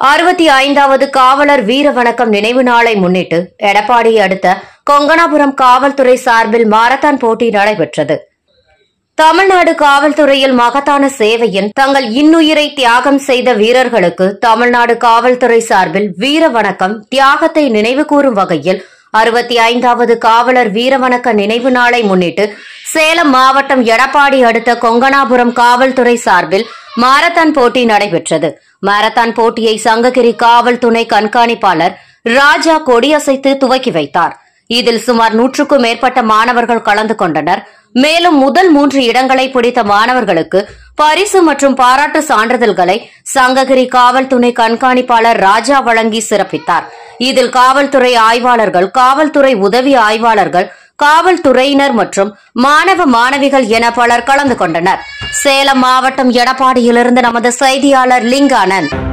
அறுபத்தி ஐந்தாவது காவலர் வீர வணக்கம் நினைவு நாளை முன்னிட்டு எடப்பாடி அடுத்த கொங்கணாபுரம் காவல்துறை சார்பில் மாரத்தான் போட்டி நடைபெற்றது தமிழ்நாடு காவல்துறையில் மகத்தான சேவையின் தங்கள் இன்னுயிரை தியாகம் செய்த வீரர்களுக்கு தமிழ்நாடு காவல்துறை சார்பில் வீர வணக்கம் தியாகத்தை நினைவுகூரும் வகையில் அறுபத்தி ஐந்தாவது காவலர் வீரவணக்க நினைவு நாளை முன்னிட்டு சேலம் மாவட்டம் எடப்பாடி அடுத்த கொங்கணாபுரம் காவல்துறை சார்பில் மாரத்தான் போட்டி நடைபெற்றது மாரத்தான் போட்டியை சங்ககிரி காவல் துணை கண்காணிப்பாளர் ராஜா கொடியசைத்து துவக்கி வைத்தார் இதில் சுமார் நூற்றுக்கும் மேற்பட்ட மாணவர்கள் கலந்து கொண்டனர் மேலும் முதல் மூன்று இடங்களை பிடித்த மாணவர்களுக்கு பரிசு மற்றும் பாராட்டு சான்றிதழ்களை சங்ககிரி காவல் துணை கண்காணிப்பாளர் ராஜா வழங்கி சிறப்பித்தார் இதில் காவல்துறை ஆய்வாளர்கள் காவல்துறை உதவி ஆய்வாளர்கள் காவல்துறையினர் மற்றும் மாணவ மாணவிகள் என பலர் கலந்து கொண்டனர் சேலம் மாவட்டம் எடப்பாடியிலிருந்து நமது செய்தியாளர் லிங்கானந்த்